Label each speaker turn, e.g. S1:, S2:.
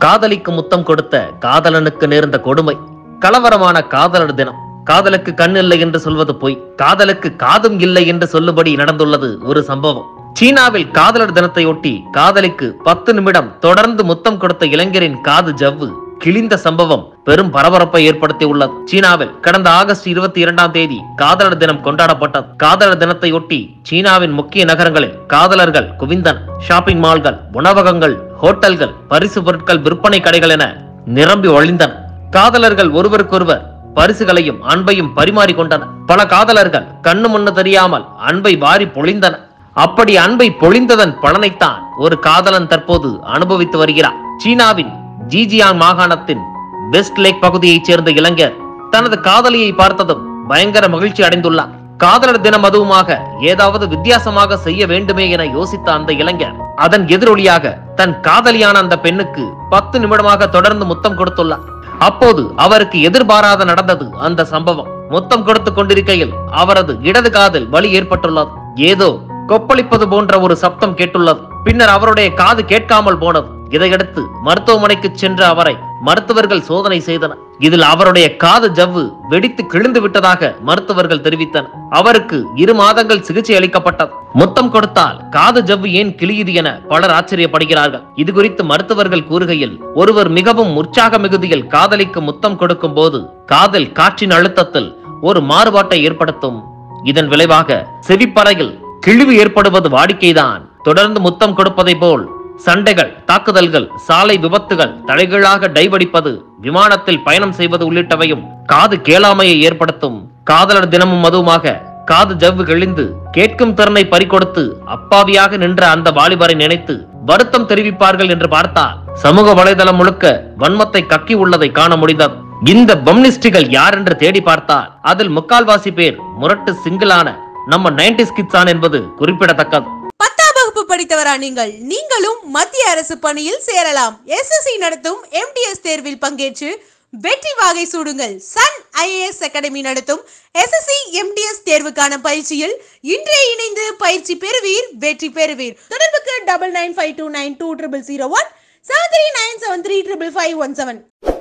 S1: காதலிக்கு முத்தம் கொடுத்த காதலனுக்கு நேர்ந்த கொடுமை கலவரமான காதலர் தினம் காதலுக்கு கண் இல்லை என்று சொல்வது பொய் காதலுக்கு காதும் இல்லை என்று சொல்லுபடி நடந்துள்ளது ஒரு சம்பவம் சீனாவில் காதலர் தினத்தையொட்டி காதலிக்கு பத்து நிமிடம் தொடர்ந்து முத்தம் கொடுத்த இளைஞரின் காது ஜவ்வு கிழிந்த சம்பவம் பெரும் பரபரப்பை ஏற்படுத்தி உள்ளது சீனாவில் கடந்த ஆகஸ்ட் இருபத்தி இரண்டாம் தேதி காதலர் தினம் கொண்டாடப்பட்டது காதலர் தினத்தையொட்டி சீனாவின் முக்கிய நகரங்களில் காதலர்கள் குவிந்தன ஷாப்பிங் மால்கள் உணவகங்கள் ஹோட்டல்கள் பரிசு பொருட்கள் விற்பனை கடைகள் என நிரம்பி வழிந்தன காதலர்கள் ஒருவருக்கொருவர் பரிசுகளையும் அன்பையும் பரிமாறிக்கொண்டனர் பல காதலர்கள் கண்ணு முன்னு தெரியாமல் அன்பை வாரி பொழிந்தன அப்படி அன்பை பொழிந்ததன் பலனைத்தான் ஒரு காதலன் தற்போது அனுபவித்து வருகிறார் சீனாவின் ஜீஜியாங் மாகாணத்தின் வெஸ்ட் லேக் பகுதியைச் சேர்ந்த இளைஞர் தனது காதலியை பார்த்ததும் பயங்கர மகிழ்ச்சி அடைந்துள்ளார் காதலர் தினம் அதுவுமாக ஏதாவது வித்தியாசமாக செய்ய வேண்டுமே என யோசித்த அந்த இளைஞர் அதன் எதிரொலியாக தன் காதலியான அந்த பெண்ணுக்கு பத்து நிமிடமாக தொடர்ந்து முத்தம் கொடுத்துள்ளார் அப்போது அவருக்கு எதிர்பாராத நடந்தது அந்த சம்பவம் முத்தம் கொடுத்து கொண்டிருக்கையில் அவரது இடது காதில் வலி ஏற்பட்டுள்ளது ஏதோ கொப்பளிப்பது போன்ற ஒரு சப்தம் கேட்டுள்ளது பின்னர் அவருடைய காது கேட்காமல் போனது இதையடுத்து மருத்துவமனைக்கு சென்ற அவரை மருத்துவர்கள் சோதனை செய்தனர் இதில் அவருடைய காது ஜவ்வு வெடித்து கிழிந்து விட்டதாக மருத்துவர்கள் தெரிவித்தனர் அவருக்கு இரு மாதங்கள் சிகிச்சை அளிக்கப்பட்டது முத்தம் கொடுத்தால் காது ஜவ்வு ஏன் கிழியுது என பலர் ஆச்சரியப்படுகிறார்கள் இது குறித்து மருத்துவர்கள் கூறுகையில் ஒருவர் மிகவும் உற்சாக மிகுதியில் காதலிக்கு முத்தம் கொடுக்கும் போது காதல் காற்றின் அழுத்தத்தில் ஒரு மாறுபாட்டை ஏற்படுத்தும் இதன் விளைவாக செவிப்பறையில் கிழிவு ஏற்படுவது வாடிக்கைதான் தொடர்ந்து முத்தம் கொடுப்பதை போல் சண்டைகள் தாக்குதல்கள் சாலை விபத்துகள் தலைகீழாக டைவடிப்பது விமானத்தில் பயணம் செய்வது உள்ளிட்டவையும் காது கேளாமையை ஏற்படுத்தும் காதலர் தினமும் அதுவுமாக காது ஜவ்வு கிழிந்து கேட்கும் திறனை பறிகொடுத்து அப்பாவியாக நின்ற அந்த வாலிபரை நினைத்து வருத்தம் தெரிவிப்பார்கள் என்று பார்த்தால் சமூக வலைதளம் முழுக்க வன்மத்தை கக்கி உள்ளதை காண முடிந்தது இந்த பம்னிஸ்டிகள் யார் என்று தேடி பார்த்தால் அதில் முக்கால்வாசி பேர் முரட்டு சிங்கிளான நம்ம நைன்டி கிட்ஸான் என்பது குறிப்பிடத்தக்கது
S2: பத்தாம் வகுப்பு படித்தவரா நீங்கள் நீங்களும் மத்திய அரசு பணியில் சேரலாம் எஸ்எஸ்சி நடத்தும் எம்டிஎஸ் தேர்வில் பங்கேற்று வெற்றி வாகை சூடுங்கள் சன் ஐஏஎஸ் அகாடமி நடத்தும் எஸ்எஸ்சி எம்டிஎஸ் தேர்வுக்கான பயிற்சியில் இன்றே இணைந்து பயிற்சி பெறுவீர் வெற்றி பெறுவீர் தொடர்புக்கு double nine five two nine two triple zero one seven three nine seven three triple five one seven